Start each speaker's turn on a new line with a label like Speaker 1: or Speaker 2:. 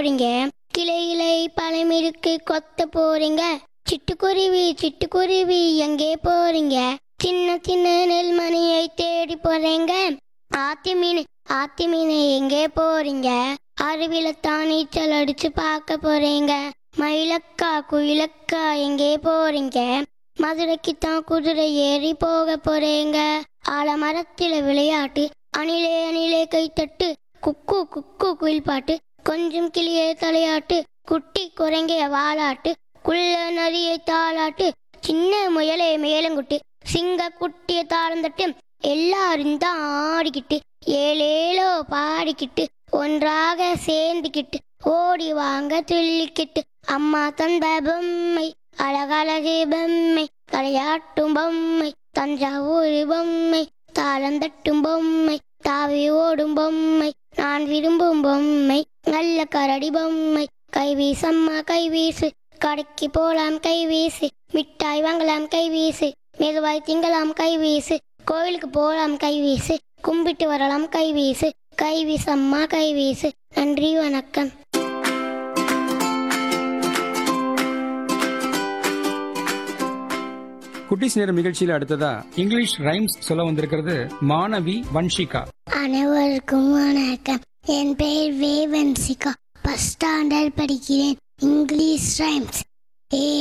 Speaker 1: போறீங்க கிளை இலை பழம் இருக்கு கொத்த போறீங்க சிட்டுக்குருவி சிட்டுக்குருவி எங்கே போறீங்க சின்ன சின்ன நெல்மணியை தேடி போறீங்க ஆத்தி மீன் ஆத்தி மீன் எங்கே போறீங்க அருவில தான் நீச்சல் அடிச்சு பார்க்க போறீங்க மயிலக்கா குயிலக்கா எங்கே போறீங்க மதுரைக்கு தான் குதிரை ஏறி போக போறீங்க ஆலமரத்தில விளையாட்டு அணிலே அணிலே கைத்தட்டு குக்கு குக்கு குயில் பாட்டு கொஞ்சம் கிளியே தலையாட்டு குட்டி குரங்கைய வாலாட்டு குள்ள நரியை தாளாட்டு சின்ன முயலே மேலங்குட்டு சிங்க குட்டிய தாளந்தட்டு எல்லாரும் தான் ஆடிக்கிட்டு ஏழேலோ பாடிக்கிட்டு ஒன்றாக சேர்ந்துக்கிட்டு ஓடி வாங்க துள்ளிக்கிட்டு அம்மா தந்த பொம்மை அழகழகு பொம்மை தலையாட்டும் பொம்மை தஞ்சாவூர் பொம்மை தாளந்தட்டும் பொம்மை தாவி ஓடும் பொம்மை நான் விரும்பும் பொம்மை நல்ல கரடி பொம்மை கைவீசம்மா கைவீசு கடைக்கு போலாம் கைவீசு மிட்டாய் வாங்கலாம் கைவீசு மெதுவாய் திங்கலாம் கைவீசு கோயிலுக்கு போலாம் கைவீசு கும்பிட்டு வரலாம் கைவீசு கைவீசம்மா கைவீசு நன்றி வணக்கம்
Speaker 2: குட்டிஸ் நேரம் நிகழ்ச்சியில அடுத்ததா இங்கிலீஷ் ரைம்ஸ் சொல்ல வந்திருக்கிறது மாணவி வன்ஷிகா
Speaker 1: அனைவருக்கும் வணக்கம் என் பெயர் வேவன்சிகா ஃபர்ஸ்ட் ஸ்டாண்டர்ட் படிக்கிறேன் இங்கிலீஷ் ரைம்ஸ் ஏ